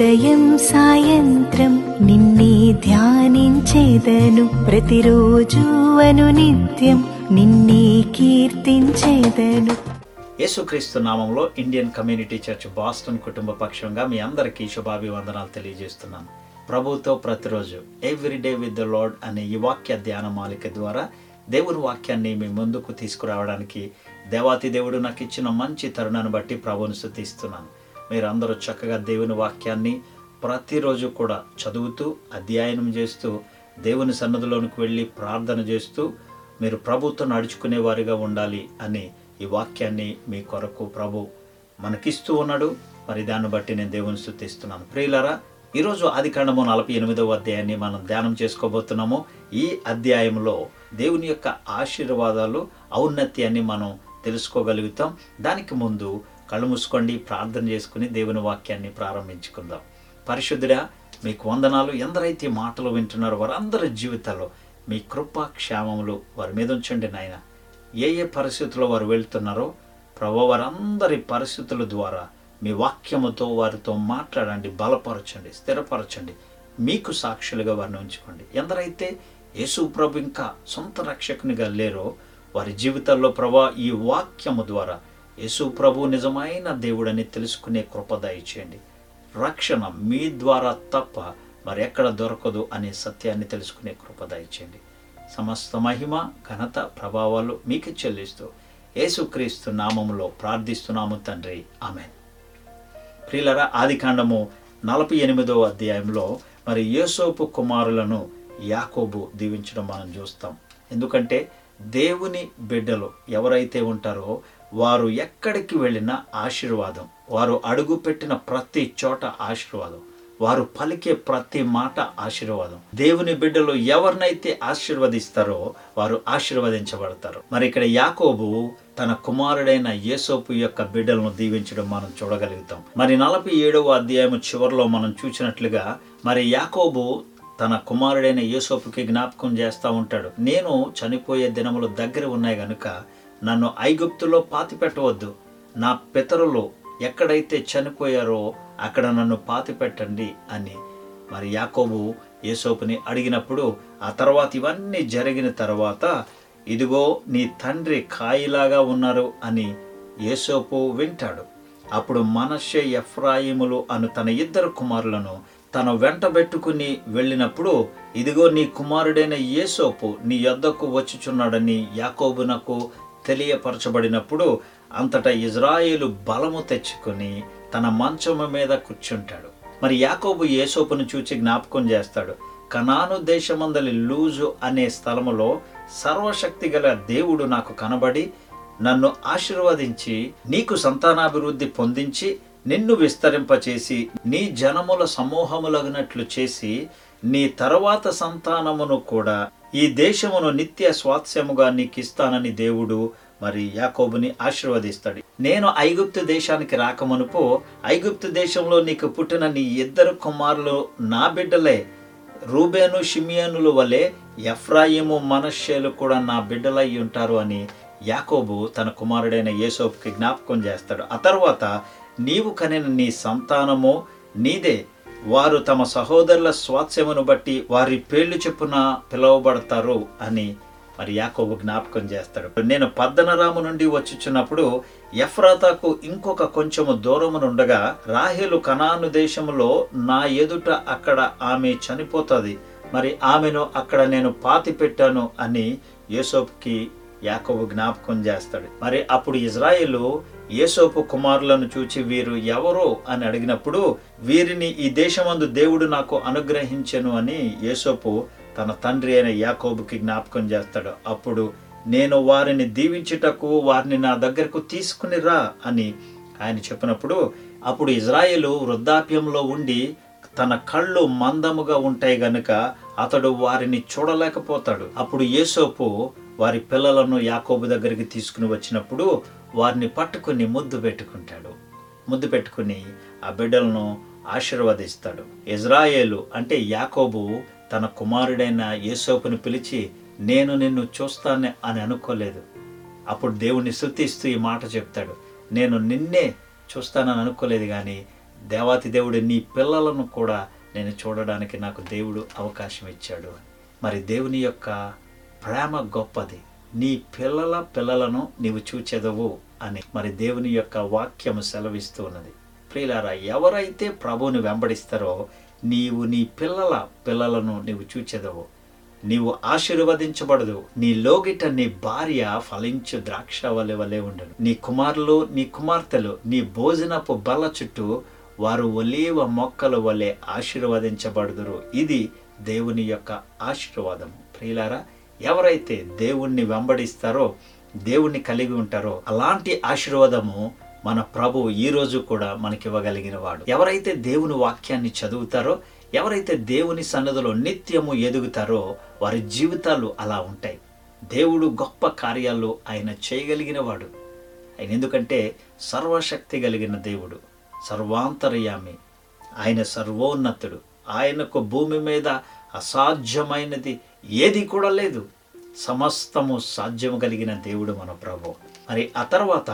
ఉదయం సాయంత్రం నిన్నే ధ్యానించేదను ప్రతిరోజు అను నిత్యం నిన్నే కీర్తించేదను యేసుక్రీస్తు నామంలో ఇండియన్ కమ్యూనిటీ చర్చ్ బాస్టన్ కుటుంబ పక్షంగా మీ అందరికీ శుభాభివందనాలు తెలియజేస్తున్నాను ప్రభుతో ప్రతిరోజు every day with the Lord అనే ఈ వాక్య ధ్యాన మాలిక ద్వారా దేవుని వాక్యాన్ని మీ ముందుకు తీసుకురావడానికి దేవాతి దేవుడు నాకు ఇచ్చిన మంచి తరుణాన్ని బట్టి ప్రభువుని స్థుతిస్తున్నాను మీరు అందరూ చక్కగా దేవుని వాక్యాన్ని ప్రతిరోజు కూడా చదువుతూ అధ్యయనం చేస్తూ దేవుని సన్నదిలోనికి వెళ్ళి ప్రార్థన చేస్తూ మీరు ప్రభుత్వం నడుచుకునే వారిగా ఉండాలి అని ఈ వాక్యాన్ని మీ కొరకు ప్రభు మనకిస్తూ ఉన్నాడు మరి దాన్ని బట్టి నేను దేవుని స్థుతిస్తున్నాను ప్రియులరా ఈరోజు ఆది కాండము నలభై ఎనిమిదవ అధ్యాయాన్ని మనం ధ్యానం చేసుకోబోతున్నాము ఈ అధ్యాయంలో దేవుని యొక్క ఆశీర్వాదాలు ఔన్నత్యాన్ని మనం తెలుసుకోగలుగుతాం దానికి ముందు కళ్ళు మూసుకోండి ప్రార్థన చేసుకుని దేవుని వాక్యాన్ని ప్రారంభించుకుందాం పరిశుద్ధుడా మీకు వందనాలు ఎందరైతే ఈ మాటలు వింటున్నారో వారందరి జీవితాల్లో మీ కృప క్షేమములు వారి మీద ఉంచండి నాయన ఏ ఏ పరిస్థితుల్లో వారు వెళ్తున్నారో ప్రభు వారందరి పరిస్థితుల ద్వారా మీ వాక్యముతో వారితో మాట్లాడండి బలపరచండి స్థిరపరచండి మీకు సాక్షులుగా వారిని ఉంచుకోండి ఎందరైతే యేసు ప్రభు ఇంకా సొంత రక్షకునిగా లేరో వారి జీవితాల్లో ప్రభా ఈ వాక్యము ద్వారా యేసు ప్రభు నిజమైన దేవుడని తెలుసుకునే కృప దయచేయండి రక్షణ మీ ద్వారా తప్ప మరి ఎక్కడ దొరకదు అనే సత్యాన్ని తెలుసుకునే కృప దయచేయండి సమస్త మహిమ ఘనత ప్రభావాలు మీకు చెల్లిస్తూ యేసుక్రీస్తు నామములో ప్రార్థిస్తున్నాము తండ్రి ఆమె ప్రియులరా ఆదికాండము నలభై ఎనిమిదవ అధ్యాయంలో మరి యేసోపు కుమారులను యాకోబు దీవించడం మనం చూస్తాం ఎందుకంటే దేవుని బిడ్డలు ఎవరైతే ఉంటారో వారు ఎక్కడికి వెళ్ళినా ఆశీర్వాదం వారు అడుగు పెట్టిన ప్రతి చోట ఆశీర్వాదం వారు పలికే ప్రతి మాట ఆశీర్వాదం దేవుని బిడ్డలు ఎవరినైతే ఆశీర్వదిస్తారో వారు ఆశీర్వదించబడతారు మరి ఇక్కడ యాకోబు తన కుమారుడైన యేసోపు యొక్క బిడ్డలను దీవించడం మనం చూడగలుగుతాం మరి నలభై ఏడవ అధ్యాయం చివరిలో మనం చూసినట్లుగా మరి యాకోబు తన కుమారుడైన యేసోపుకి జ్ఞాపకం చేస్తూ ఉంటాడు నేను చనిపోయే దినములు దగ్గర ఉన్నాయి గనుక నన్ను ఐగుప్తులో పాతి పెట్టవద్దు నా పితరులు ఎక్కడైతే చనిపోయారో అక్కడ నన్ను పాతి పెట్టండి అని మరి యాకోబు యేసోపుని అడిగినప్పుడు ఆ తర్వాత ఇవన్నీ జరిగిన తర్వాత ఇదిగో నీ తండ్రి కాయిలాగా ఉన్నారు అని యేసోపు వింటాడు అప్పుడు మనషే ఎఫ్రాయిములు అను తన ఇద్దరు కుమారులను తను వెంటబెట్టుకుని వెళ్ళినప్పుడు ఇదిగో నీ కుమారుడైన యేసోపు నీ యొద్దకు వచ్చుచున్నాడని యాకోబునకు తెలియపరచబడినప్పుడు అంతటా ఇజ్రాయేలు బలము తెచ్చుకొని తన మంచము మీద కూర్చుంటాడు మరి యాకోబు యేసోపును చూచి జ్ఞాపకం చేస్తాడు కనాను దేశమందలి లూజు అనే స్థలములో సర్వశక్తి గల దేవుడు నాకు కనబడి నన్ను ఆశీర్వదించి నీకు సంతానాభివృద్ధి పొందించి నిన్ను విస్తరింపచేసి నీ జనముల సమూహములగినట్లు చేసి నీ తరువాత సంతానమును కూడా ఈ దేశమును నిత్య స్వాస్యముగా నీకు ఇస్తానని దేవుడు మరి యాకోబుని ఆశీర్వదిస్తాడు నేను ఐగుప్తు దేశానికి రాకమునుపు ఐగుప్తు దేశంలో నీకు పుట్టిన నీ ఇద్దరు కుమారులు నా బిడ్డలే రూబేను షిమియనుల వలె ఎఫ్రాయిము మనశ్శేలు కూడా నా బిడ్డలై ఉంటారు అని యాకోబు తన కుమారుడైన యేసోపుకి జ్ఞాపకం చేస్తాడు ఆ తర్వాత నీవు కనిన నీ సంతానము నీదే వారు తమ సహోదరుల స్వాస్యమును బట్టి వారి పేర్లు చెప్పున పిలువబడతారు అని మరి యాకోబు జ్ఞాపకం చేస్తాడు నేను పద్దనరాము నుండి వచ్చుచున్నప్పుడు ఎఫ్రాతాకు ఇంకొక కొంచెము దూరమునుండగా రాహేలు కనాను దేశములో నా ఎదుట అక్కడ ఆమె చనిపోతుంది మరి ఆమెను అక్కడ నేను పాతి పెట్టాను అని యేసోపుకి యాకోబు జ్ఞాపకం చేస్తాడు మరి అప్పుడు ఇజ్రాయేలు యేసోపు కుమారులను చూచి వీరు ఎవరు అని అడిగినప్పుడు వీరిని ఈ దేశమందు దేవుడు నాకు అనుగ్రహించెను అని యేసోపు తన తండ్రి అయిన యాకోబుకి జ్ఞాపకం చేస్తాడు అప్పుడు నేను వారిని దీవించుటకు వారిని నా దగ్గరకు తీసుకుని రా అని ఆయన చెప్పినప్పుడు అప్పుడు ఇజ్రాయేలు వృద్ధాప్యంలో ఉండి తన కళ్ళు మందముగా ఉంటాయి గనుక అతడు వారిని చూడలేకపోతాడు అప్పుడు యేసోపు వారి పిల్లలను యాకోబు దగ్గరికి తీసుకుని వచ్చినప్పుడు వారిని పట్టుకుని ముద్దు పెట్టుకుంటాడు ముద్దు పెట్టుకుని ఆ బిడ్డలను ఆశీర్వదిస్తాడు ఇజ్రాయేలు అంటే యాకోబు తన కుమారుడైన యేసోపుని పిలిచి నేను నిన్ను చూస్తాను అని అనుకోలేదు అప్పుడు దేవుణ్ణి శృతిస్తూ ఈ మాట చెప్తాడు నేను నిన్నే చూస్తానని అనుకోలేదు కానీ దేవాతి దేవుడు నీ పిల్లలను కూడా నేను చూడడానికి నాకు దేవుడు అవకాశం ఇచ్చాడు అని మరి దేవుని యొక్క ప్రేమ గొప్పది నీ పిల్లల పిల్లలను నీవు చూచెదవు అని మరి దేవుని యొక్క వాక్యము సెలవిస్తూ ఉన్నది ప్రియులారా ఎవరైతే ప్రభువుని వెంబడిస్తారో నీవు నీ పిల్లల పిల్లలను నీవు చూచెదవు నీవు ఆశీర్వదించబడదు నీ లోగిట నీ భార్య ఫలించు ద్రాక్ష వలె వలె ఉండను నీ కుమారులు నీ కుమార్తెలు నీ భోజనపు బల్ల చుట్టూ వారు ఒలీవ మొక్కల వలె ఆశీర్వదించబడుదురు ఇది దేవుని యొక్క ఆశీర్వాదం ప్రియులారా ఎవరైతే దేవుణ్ణి వెంబడిస్తారో దేవుణ్ణి కలిగి ఉంటారో అలాంటి ఆశీర్వాదము మన ప్రభు ఈ రోజు కూడా మనకి ఇవ్వగలిగిన వాడు ఎవరైతే దేవుని వాక్యాన్ని చదువుతారో ఎవరైతే దేవుని సన్నదిలో నిత్యము ఎదుగుతారో వారి జీవితాలు అలా ఉంటాయి దేవుడు గొప్ప కార్యాలు ఆయన చేయగలిగిన వాడు ఆయన ఎందుకంటే సర్వశక్తి కలిగిన దేవుడు సర్వాంతర్యామి ఆయన సర్వోన్నతుడు ఆయనకు భూమి మీద అసాధ్యమైనది ఏది కూడా లేదు సమస్తము సాధ్యము కలిగిన దేవుడు మన ప్రభు మరి ఆ తర్వాత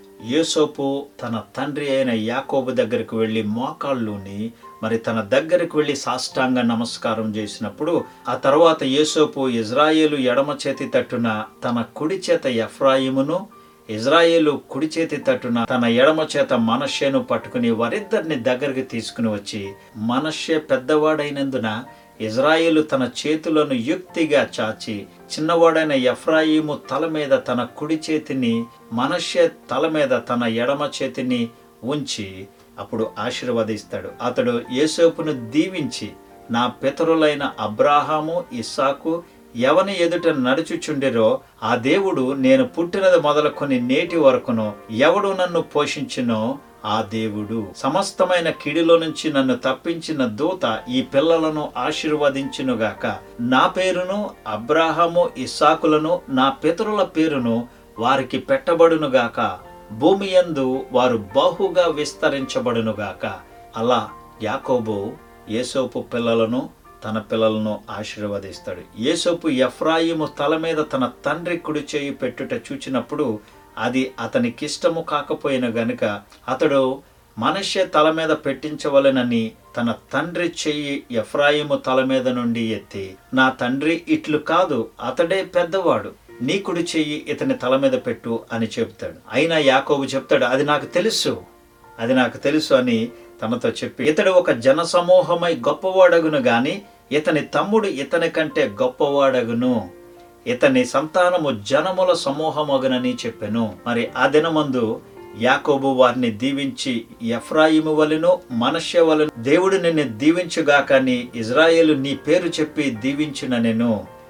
యేసోపు తన తండ్రి అయిన యాకోబు దగ్గరకు వెళ్ళి మోకాళ్ళుని మరి తన దగ్గరకు వెళ్ళి సాష్టాంగ నమస్కారం చేసినప్పుడు ఆ తర్వాత యేసోపు ఇజ్రాయేలు ఎడమ చేతి తట్టున తన కుడి చేత ఎఫ్రాయిమును ఇజ్రాయేలు కుడి చేతి తట్టున తన ఎడమ చేత మనష్యను పట్టుకుని వారిద్దరిని దగ్గరికి తీసుకుని వచ్చి మనష్య పెద్దవాడైనందున ఇజ్రాయేలు తన చేతులను యుక్తిగా చాచి చిన్నవాడైన ఎఫ్రాయిము తల మీద తన కుడి చేతిని మనష్య తల మీద తన ఎడమ చేతిని ఉంచి అప్పుడు ఆశీర్వదిస్తాడు అతడు యేసోపును దీవించి నా పితరులైన అబ్రాహాము ఇస్సాకు ఎవని ఎదుట నడుచుచుండిరో ఆ దేవుడు నేను పుట్టినది మొదలుకొని నేటి వరకును ఎవడు నన్ను పోషించునో ఆ దేవుడు సమస్తమైన కిడిలో నుంచి నన్ను తప్పించిన దూత ఈ పిల్లలను ఆశీర్వదించునుగాక నా పేరును అబ్రాహము ఇస్సాకులను నా పితరుల పేరును వారికి పెట్టబడునుగాక భూమి యందు వారు బహుగా విస్తరించబడునుగాక అలా యాకోబు ఏసోపు పిల్లలను తన పిల్లలను ఆశీర్వదిస్తాడు ఏసోపు ఎఫ్రాయిము తల మీద తన తండ్రి కుడి చేయి పెట్టుట చూచినప్పుడు అది అతనికిష్టము కాకపోయిన గనుక అతడు మనుష్య తల మీద పెట్టించవలెనని తన తండ్రి చెయ్యి ఎఫ్రాయిము తల మీద నుండి ఎత్తి నా తండ్రి ఇట్లు కాదు అతడే పెద్దవాడు నీ కుడి చెయ్యి ఇతని తల మీద పెట్టు అని చెప్తాడు అయినా యాకోబు చెప్తాడు అది నాకు తెలుసు అది నాకు తెలుసు అని తనతో చెప్పి ఇతడు ఒక జన సమూహమై గొప్పవాడగును గాని ఇతని తమ్ముడు ఇతని కంటే గొప్పవాడగును ఇతని సంతానము జనముల సమూహమగునని చెప్పెను మరి ఆ దినమందు యాకోబు వారిని దీవించి ఎఫ్రాయిము వలెను మనష్య వలెను దేవుడు నిన్ను దీవించుగాకని ఇజ్రాయేలు నీ పేరు చెప్పి దీవించిన నేను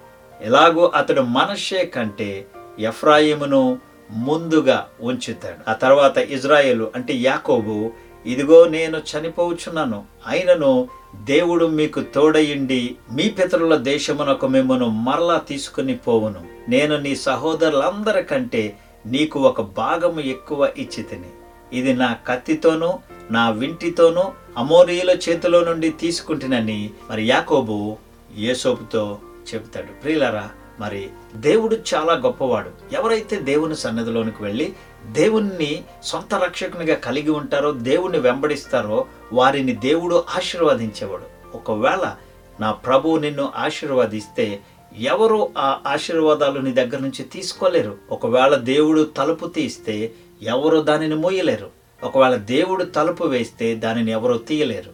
ఎలాగో అతడు మనష్యే కంటే ఎఫ్రాయిమును ముందుగా ఉంచుతాడు ఆ తర్వాత ఇజ్రాయేలు అంటే యాకోబు ఇదిగో నేను చనిపోవచ్చున్నాను అయినను దేవుడు మీకు తోడయిండి మీ పితరుల దేశమునకు మిమ్మను మరలా తీసుకుని పోవును నేను నీ సహోదరులందరికంటే నీకు ఒక భాగము ఎక్కువ ఇచ్చి తిని ఇది నా కత్తితోనూ నా వింటితోనూ అమోరీల చేతిలో నుండి తీసుకుంటునని మరి యాకోబు యేసోపుతో చెబుతాడు ప్రియులరా మరి దేవుడు చాలా గొప్పవాడు ఎవరైతే దేవుని సన్నిధిలోనికి వెళ్ళి దేవుణ్ణి సొంత రక్షకునిగా కలిగి ఉంటారో దేవుణ్ణి వెంబడిస్తారో వారిని దేవుడు ఆశీర్వదించేవాడు ఒకవేళ నా ప్రభు నిన్ను ఆశీర్వదిస్తే ఎవరు ఆ ఆశీర్వాదాలు నీ దగ్గర నుంచి తీసుకోలేరు ఒకవేళ దేవుడు తలుపు తీస్తే ఎవరు దానిని మోయలేరు ఒకవేళ దేవుడు తలుపు వేస్తే దానిని ఎవరో తీయలేరు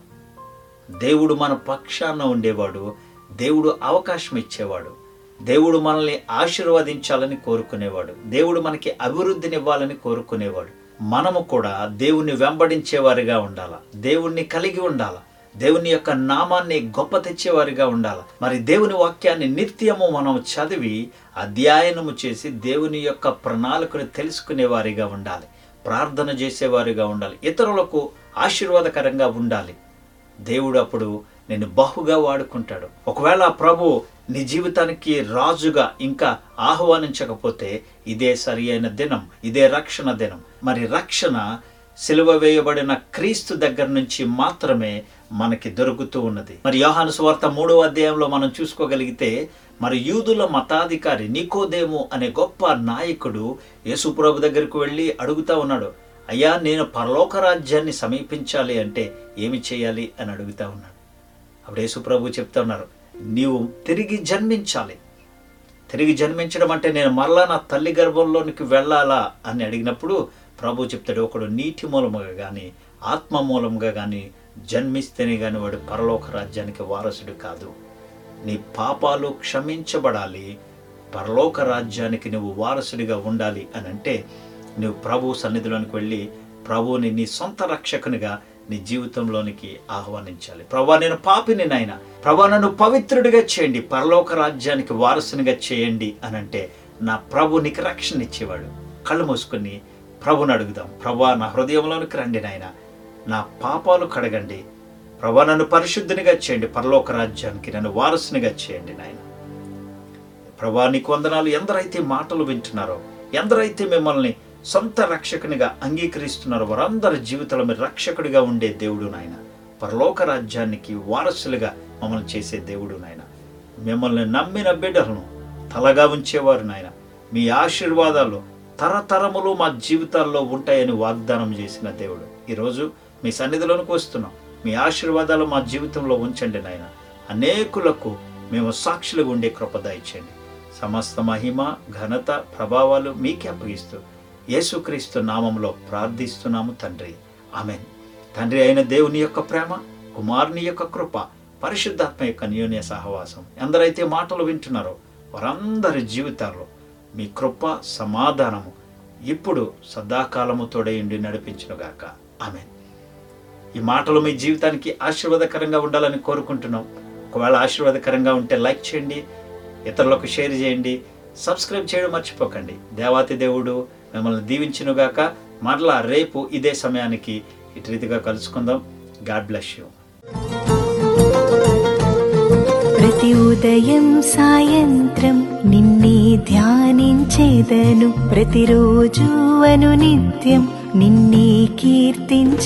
దేవుడు మన పక్షాన ఉండేవాడు దేవుడు అవకాశం ఇచ్చేవాడు దేవుడు మనల్ని ఆశీర్వదించాలని కోరుకునేవాడు దేవుడు మనకి అభివృద్ధినివ్వాలని కోరుకునేవాడు మనము కూడా దేవుణ్ణి వెంబడించేవారిగా ఉండాల దేవుణ్ణి కలిగి ఉండాల దేవుని యొక్క నామాన్ని గొప్ప తెచ్చేవారిగా ఉండాలి మరి దేవుని వాక్యాన్ని నిత్యము మనం చదివి అధ్యయనము చేసి దేవుని యొక్క ప్రణాళికను తెలుసుకునేవారిగా ఉండాలి ప్రార్థన చేసేవారిగా ఉండాలి ఇతరులకు ఆశీర్వాదకరంగా ఉండాలి దేవుడు అప్పుడు నేను బహుగా వాడుకుంటాడు ఒకవేళ ప్రభు నీ జీవితానికి రాజుగా ఇంకా ఆహ్వానించకపోతే ఇదే సరి అయిన దినం ఇదే రక్షణ దినం మరి రక్షణ సిలువ వేయబడిన క్రీస్తు దగ్గర నుంచి మాత్రమే మనకి దొరుకుతూ ఉన్నది మరి యోహాను సువార్త మూడవ అధ్యాయంలో మనం చూసుకోగలిగితే మరి యూదుల మతాధికారి నికోదేము అనే గొప్ప నాయకుడు యేసుప్రభు దగ్గరికి వెళ్ళి అడుగుతా ఉన్నాడు అయ్యా నేను పరలోక రాజ్యాన్ని సమీపించాలి అంటే ఏమి చేయాలి అని అడుగుతా ఉన్నాడు అప్పుడు యేసు ప్రభు చెప్తా ఉన్నారు నీవు తిరిగి జన్మించాలి తిరిగి జన్మించడం అంటే నేను మరలా నా తల్లి గర్భంలోనికి వెళ్ళాలా అని అడిగినప్పుడు ప్రభు చెప్తాడు ఒకడు నీటి మూలముగా కానీ ఆత్మ మూలముగా కానీ జన్మిస్తేనే కానీ వాడు పరలోక రాజ్యానికి వారసుడు కాదు నీ పాపాలు క్షమించబడాలి పరలోక రాజ్యానికి నువ్వు వారసుడిగా ఉండాలి అని అంటే నువ్వు ప్రభు సన్నిధిలోనికి వెళ్ళి ప్రభువుని నీ సొంత రక్షకునిగా నీ జీవితంలోనికి ఆహ్వానించాలి ప్రభా నేను పాపిని నాయన ప్రభా నన్ను పవిత్రుడిగా చేయండి పరలోక రాజ్యానికి వారసునిగా చేయండి అని అంటే నా ప్రభు నీకు రక్షణ ఇచ్చేవాడు కళ్ళు మూసుకుని ప్రభుని అడుగుదాం ప్రభా నా హృదయంలోనికి రండి నాయన నా పాపాలు కడగండి ప్రభా నన్ను పరిశుద్ధినిగా చేయండి పరలోక రాజ్యానికి నన్ను వారసునిగా చేయండి నాయన ప్రభా నీకు వందనాలు ఎందరైతే మాటలు వింటున్నారో ఎందరైతే మిమ్మల్ని సొంత రక్షకునిగా అంగీకరిస్తున్నారో వారందరి జీవితంలో మీరు రక్షకుడిగా ఉండే దేవుడు నాయన పరలోక రాజ్యానికి వారసులుగా మమ్మల్ని చేసే దేవుడు నాయన మిమ్మల్ని నమ్మిన బిడ్డలను తలగా ఉంచేవారు నాయన మీ ఆశీర్వాదాలు తరతరములు మా జీవితాల్లో ఉంటాయని వాగ్దానం చేసిన దేవుడు ఈరోజు మీ సన్నిధిలోనికి వస్తున్నాం మీ ఆశీర్వాదాలు మా జీవితంలో ఉంచండి నాయన అనేకులకు మేము సాక్షులుగా ఉండే కృప దయచేయండి సమస్త మహిమ ఘనత ప్రభావాలు మీకే అప్పగిస్తూ యేసుక్రీస్తు నామంలో ప్రార్థిస్తున్నాము తండ్రి ఆమెన్ తండ్రి అయిన దేవుని యొక్క ప్రేమ కుమారుని యొక్క కృప పరిశుద్ధాత్మ యొక్క న్యూన్య సహవాసం ఎందరైతే మాటలు వింటున్నారో వారందరి జీవితాల్లో మీ కృప సమాధానము ఇప్పుడు సదాకాలము తోడయుండి నడిపించునుగాక ఆమెన్ ఈ మాటలు మీ జీవితానికి ఆశీర్వాదకరంగా ఉండాలని కోరుకుంటున్నాం ఒకవేళ ఆశీర్వాదకరంగా ఉంటే లైక్ చేయండి ఇతరులకు షేర్ చేయండి సబ్స్క్రైబ్ చేయడం మర్చిపోకండి దేవాతి దేవుడు మిమ్మల్ని దీవించునుగాక మరలా రేపు ఇదే సమయానికి ఇటు రీతిగా కలుసుకుందాం గాడ్ బ్లెస్ యూ ప్రతి ఉదయం సాయంత్రం నిన్నే ధ్యానించేదను ప్రతిరోజు అను నిత్యం నిన్నే కీర్తించే